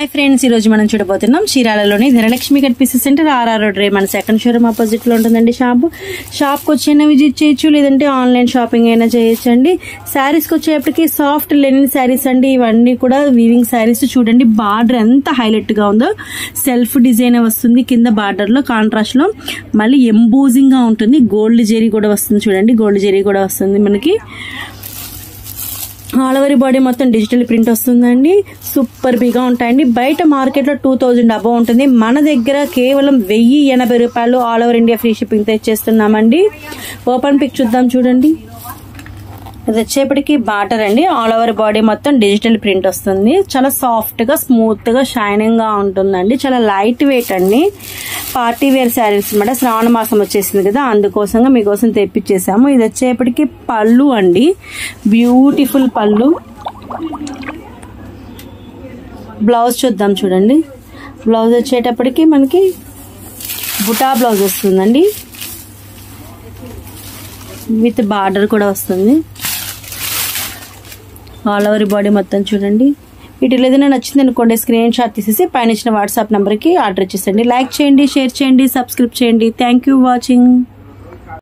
hi friends ఈ రోజు మనం చూడబోతున్నాం చీరాలలోని Dhanalakshmi cut pieces centre R R road రే మన సెకండ్ షోరూమ్ ఆపోజిట్ లో ఉంటుందండి షాప్ షాప్ కి వచ్చైనా విజిట్ చేయొచ్చు లేదంటే ఆన్లైన్ షాపింగ్ అయినా చేయొచ్చు అండి శారీస్ కి వచ్చేప్పటికి సాఫ్ట్ లెనిన్ శారీస్ అండి ఇవన్నీ కూడా వీవింగ్ శారీస్ చూడండి బార్డర్ ఎంత హైలైట్ గా ఉందో సెల్ఫ్ డిజైన్ వస్తుంది కింద బార్డర్ లో కాంట్రాస్ట్ లో మళ్ళీ ఎంబోజింగ్ గా ఉంటుంది గోల్డ్ జెరీ కూడా వస్తుంది చూడండి గోల్డ్ జెరీ కూడా వస్తుంది మనకి ఆల్ ఓవర్ బాడీ మొత్తం డిజిటల్ ప్రింట్ వస్తుందండి సూపర్ బిగా ఉంటాయండి బయట మార్కెట్లో టూ థౌజండ్ అబవ్ ఉంటుంది మన దగ్గర కేవలం వెయ్యి ఎనభై రూపాయలు all over India free shipping తెచ్చేస్తున్నామండి ఓపెన్ పిక్ చూద్దాం చూడండి ఇది వచ్చేప్పటికి బాటర్ అండి ఆల్ ఓవర్ బాడీ మొత్తం డిజిటల్ ప్రింట్ వస్తుంది చాలా సాఫ్ట్ గా స్మూత్ గా షైనింగ్ గా ఉంటుందండి చాలా లైట్ వెయిట్ అండి పార్టీ వేర్ శారీస్ అనమాట శ్రావణ మాసం వచ్చేసింది కదా అందుకోసంగా మీకోసం తెప్పించేసాము ఇది వచ్చేప్పటికి పళ్ళు అండి బ్యూటిఫుల్ పళ్ళు బ్లౌజ్ చూద్దాం చూడండి బ్లౌజ్ వచ్చేటప్పటికి మనకి బుటా బ్లౌజ్ వస్తుందండి విత్ బార్డర్ కూడా వస్తుంది ఆల్ ఓవర్ బాడీ మొత్తం చూడండి వీటిలో ఏదైనా నచ్చింది అనుకోండి స్క్రీన్ షాట్ తీసేసి పైన ఇచ్చిన వాట్సాప్ నెంబర్కి ఆర్డర్ ఇచ్చేసండి లైక్ చేయండి షేర్ చేయండి సబ్స్క్రైబ్ చేయండి థ్యాంక్ యూ వాచింగ్